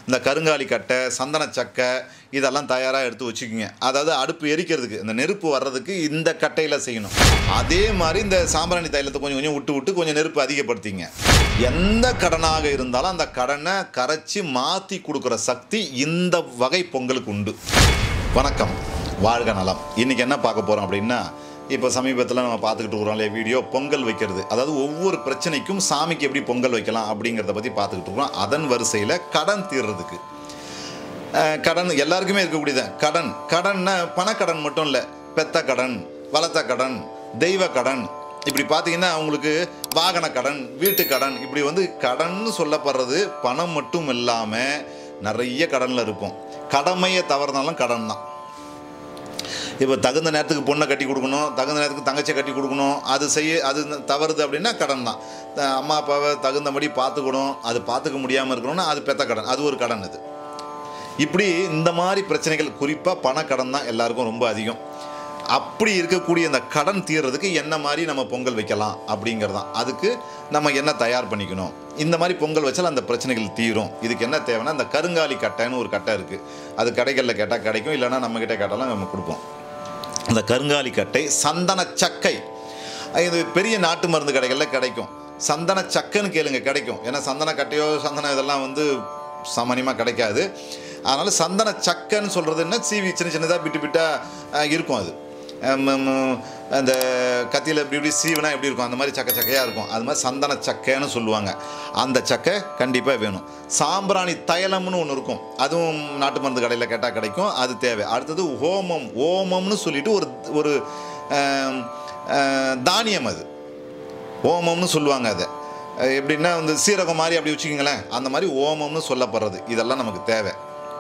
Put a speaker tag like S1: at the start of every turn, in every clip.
S1: இந்த கருங்காலி கட்டை சந்தன சக்கை இதெல்லாம் தயாராக எடுத்து வச்சுக்கோங்க அதாவது அடுப்பு எரிக்கிறதுக்கு இந்த நெருப்பு வர்றதுக்கு இந்த கட்டையில் செய்யணும் அதே மாதிரி இந்த சாம்பிராணி தைலத்தை கொஞ்சம் கொஞ்சம் விட்டு விட்டு கொஞ்சம் நெருப்பு அதிகப்படுத்திங்க எந்த கடனாக இருந்தாலும் அந்த கடனை கரைச்சி மாற்றி கொடுக்குற சக்தி இந்த வகை பொங்கலுக்கு உண்டு வணக்கம் வாழ்க நலம் இன்றைக்கி என்ன பார்க்க போகிறோம் அப்படின்னா இப்போ சமீபத்தில் நம்ம பார்த்துக்கிட்டு இருக்கிறோம் இல்லையா வீடியோ பொங்கல் வைக்கிறது அதாவது ஒவ்வொரு பிரச்சனைக்கும் சாமிக்கு எப்படி பொங்கல் வைக்கலாம் அப்படிங்கிறத பற்றி பார்த்துக்கிட்டு இருக்கிறோம் அதன் வரிசையில் கடன் தீர்றதுக்கு அஹ், கடன் எல்லாருக்குமே இருக்கக்கூடியதான் கடன் கடன்னா பணக்கடன் மட்டும் இல்லை பெத்த கடன் வளர்த்த கடன் தெய்வ கடன் இப்படி பார்த்தீங்கன்னா அவங்களுக்கு வாகன கடன் வீட்டு கடன் இப்படி வந்து கடன் சொல்லப்படுறது பணம் மட்டும் இல்லாமல் நிறைய கடனில் இருக்கும் கடமையை தவறுனாலும் கடன் தான் இப்போ தகுந்த நேரத்துக்கு பொண்ணை கட்டி கொடுக்கணும் தகுந்த நேரத்துக்கு தங்கச்சியை கட்டி கொடுக்கணும் அது செய்ய அது தவறுது அப்படின்னா கடன் தான் த- அம்மா அப்பாவை தகுந்தபடி பார்த்துக்கணும் அது பார்த்துக்க முடியாமல் இருக்கணும்னா அது பெத்த கடன் அது ஒரு கடன் அது இப்படி இந்த மாதிரி பிரச்சனைகள் குறிப்பாக பணக்கடன் தான் எல்லாருக்கும் ரொம்ப அதிகம் அப்படி இருக்கக்கூடிய இந்த கடன் தீர்றதுக்கு என்ன மாதிரி நம்ம பொங்கல் வைக்கலாம் அப்படிங்கிறது தான் அதுக்கு நம்ம என்ன தயார் பண்ணிக்கணும் இந்த மாதிரி பொங்கல் வச்சால் அந்த பிரச்சனைகள் தீரும் இதுக்கு என்ன தேவைன்னா இந்த கருங்காலி கட்டைன்னு ஒரு கட்டை இருக்குது அது கடைகளில் கேட்டால் கிடைக்கும் இல்லைன்னா நம்மக்கிட்ட கேட்டாலும் நம்ம கொடுப்போம் அந்த கருங்காலி கட்டை சந்தன சக்கை இது பெரிய நாட்டு மருந்து கடைகளில் கிடைக்கும் சந்தன சக்கைன்னு கேளுங்க கிடைக்கும் ஏன்னா சந்தன கட்டையோ சந்தனம் இதெல்லாம் வந்து சாமானியமாக கிடைக்காது அதனால் சந்தன சக்கைன்னு சொல்கிறது என்ன சீவி சின்ன சின்னதாக பிட்டு பிட்டாக இருக்கும் அது ஹம், ஹம், அந்த கத்தியில் இப்படி இப்படி சீவனா எப்படி இருக்கும் அந்த மாதிரி சக்கை சக்கையாக இருக்கும் அது மாதிரி சந்தன சக்கைன்னு சொல்லுவாங்க அந்த சக்கை கண்டிப்பாக வேணும் சாம்பிராணி தைலம்னு ஒன்று இருக்கும் அதுவும் நாட்டு மருந்து கடையில் கேட்டால் கிடைக்கும் அது தேவை அடுத்தது ஹோமம் ஓமம்னு சொல்லிட்டு ஒரு ஒரு ஆம், ஆ, தானியம் அது ஓமம்னு சொல்லுவாங்க அதை அஹ் எப்படின்னா வந்து சீரகம் மாதிரி அப்படி வச்சுக்கிங்களேன் அந்த மாதிரி ஓமம்னு சொல்லப்படுறது இதெல்லாம் நமக்கு தேவை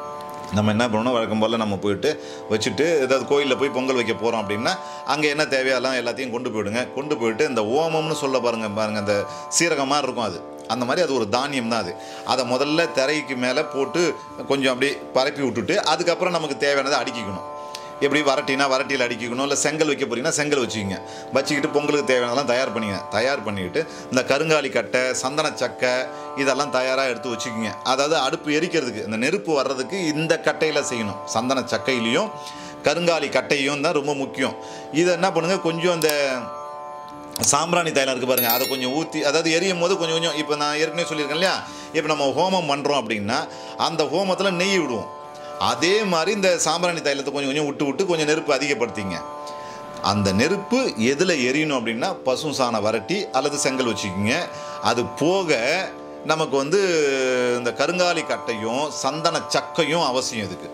S1: நம்ம என்ன பண்ணணும் வழக்கம் போல் நம்ம போயிட்டு வச்சுட்டு ஏதாவது கோயிலில் போய் பொங்கல் வைக்க போகிறோம் அப்படின்னா அங்கே என்ன தேவையோ எல்லாம் எல்லாத்தையும் கொண்டு போயிடுங்க கொண்டு போயிட்டு இந்த ஓமம்னு சொல்ல பாருங்க பாருங்க அந்த சீரகம் மாதிரி இருக்கும் அது அந்த மாதிரி அது ஒரு தானியம் தான் அது அதை முதல்ல திரைக்கு மேலே போட்டு கொஞ்சம் அப்படி பரப்பி விட்டுட்டு அதுக்கப்புறம் நமக்கு தேவையானதை அடுக்கிக்கணும் எப்படி வரட்டினா வரட்டியில் அடிக்கணும் இல்லை செங்கல் வைக்க போறீங்கன்னா செங்கல் வச்சுக்கிங்க வச்சுக்கிட்டு பொங்கலுக்கு தேவையானதெல்லாம் தயார் பண்ணிங்க தயார் பண்ணிக்கிட்டு இந்த கருங்காலி கட்டை சந்தன சக்கை இதெல்லாம் தயாராக எடுத்து வச்சுக்கிங்க அதாவது அடுப்பு எரிக்கிறதுக்கு இந்த நெருப்பு வர்றதுக்கு இந்த கட்டையில் செய்யணும் சந்தன சக்கையிலையும் கருங்காலி கட்டையும் தான் ரொம்ப முக்கியம் இதை என்ன பண்ணுங்கள் கொஞ்சம் இந்த சாம்பிராணி தைலம் இருக்குது பாருங்கள் அதை கொஞ்சம் ஊற்றி அதாவது எரியும் போது கொஞ்சம் கொஞ்சம் இப்போ நான் ஏற்கனவே சொல்லியிருக்கேன் இல்லையா இப்போ நம்ம ஹோமம் பண்ணுறோம் அப்படின்னா அந்த ஹோமத்தில் நெய் விடுவோம் அதே மாதிரி இந்த சாம்பிராணி தைலத்தை கொஞ்சம் கொஞ்சம் விட்டு விட்டு கொஞ்சம் நெருப்பு அதிகப்படுத்திங்க அந்த நெருப்பு எதில் எரியணும் அப்படின்னா பசு சாணம் வரட்டி அல்லது செங்கல் வச்சுக்கிங்க அது போக நமக்கு வந்து இந்த கருங்காலி கட்டையும் சந்தன சக்கையும் அவசியம் இதுக்கு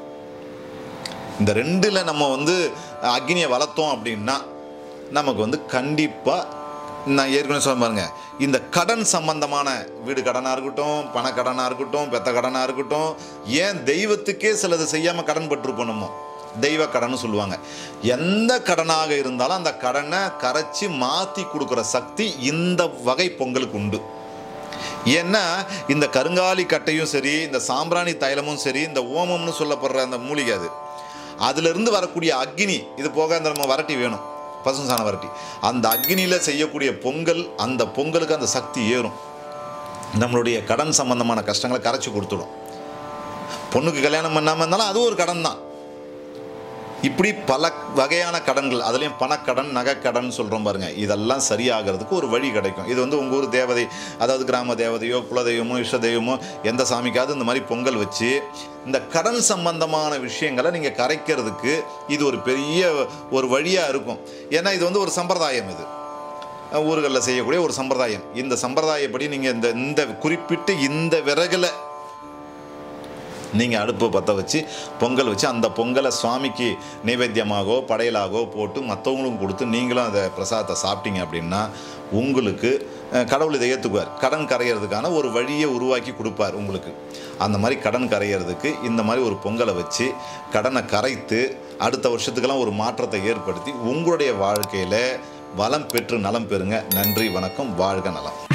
S1: இந்த ரெண்டில் நம்ம வந்து அக்னியை வளர்த்தோம் அப்படின்னா நமக்கு வந்து கண்டிப்பாக நான் ஏற்கனவே சொல்ல பாருங்க இந்த கடன் சம்பந்தமான வீடு கடனாக இருக்கட்டும் பணக்கடனாக இருக்கட்டும் பெத்த கடனாக இருக்கட்டும் ஏன் தெய்வத்துக்கே சிலது செய்யாமல் கடன் பட்டிருப்போம் நம்ம தெய்வ கடன் சொல்லுவாங்க எந்த கடனாக இருந்தாலும் அந்த கடனை கரைச்சி மாற்றி கொடுக்குற சக்தி இந்த வகை பொங்கலுக்கு உண்டு ஏன்னா இந்த கருங்காலி கட்டையும் சரி இந்த சாம்பிராணி தைலமும் சரி இந்த ஓமம்னு சொல்லப்படுற அந்த மூலிகை அது அதிலிருந்து வரக்கூடிய அக்னி இது போக அந்த நம்ம வரட்டி வேணும் பசுசான வரட்டி அந்த அக்னியில் செய்யக்கூடிய பொங்கல் அந்த பொங்கலுக்கு அந்த சக்தி ஏறும் நம்மளுடைய கடன் சம்பந்தமான கஷ்டங்களை கரைச்சி கொடுத்துடும் பொண்ணுக்கு கல்யாணம் பண்ணாமல் இருந்தாலும் அது ஒரு கடன் தான் இப்படி பல வகையான கடன்கள் அதுலேயும் பணக்கடன் நகைக்கடன் சொல்கிறோம் பாருங்க இதெல்லாம் சரியாகிறதுக்கு ஒரு வழி கிடைக்கும் இது வந்து உங்கள் ஊர் தேவதை அதாவது கிராம தேவதையோ குலதெய்வமோ இஷ்ட தெய்வமோ எந்த சாமிக்காவது இந்த மாதிரி பொங்கல் வச்சு இந்த கடன் சம்பந்தமான விஷயங்களை நீங்கள் கரைக்கிறதுக்கு இது ஒரு பெரிய ஒரு வழியாக இருக்கும் ஏன்னா இது வந்து ஒரு சம்பிரதாயம் இது ஊர்களில் செய்யக்கூடிய ஒரு சம்பிரதாயம் இந்த சம்பிரதாயப்படி நீங்கள் இந்த இந்த குறிப்பிட்டு இந்த விறகுல நீங்கள் அடுப்பு பற்ற வச்சு பொங்கல் வச்சு அந்த பொங்கலை சுவாமிக்கு நைவேத்தியமாகவோ படையலாகவோ போட்டு மற்றவங்களுக்கும் கொடுத்து நீங்களும் அதை பிரசாதத்தை சாப்பிட்டீங்க அப்படின்னா உங்களுக்கு அஹ், கடவுள் இதை ஏற்றுக்குவார் கடன் கரையிறதுக்கான ஒரு வழியை உருவாக்கி கொடுப்பார் உங்களுக்கு அந்த மாதிரி கடன் கரையிறதுக்கு இந்த மாதிரி ஒரு பொங்கலை வச்சு கடனை கரைத்து அடுத்த வருஷத்துக்கெல்லாம் ஒரு மாற்றத்தை ஏற்படுத்தி உங்களுடைய வாழ்க்கையில் வளம் பெற்று நலம் பெறுங்க நன்றி வணக்கம் வாழ்க நலம்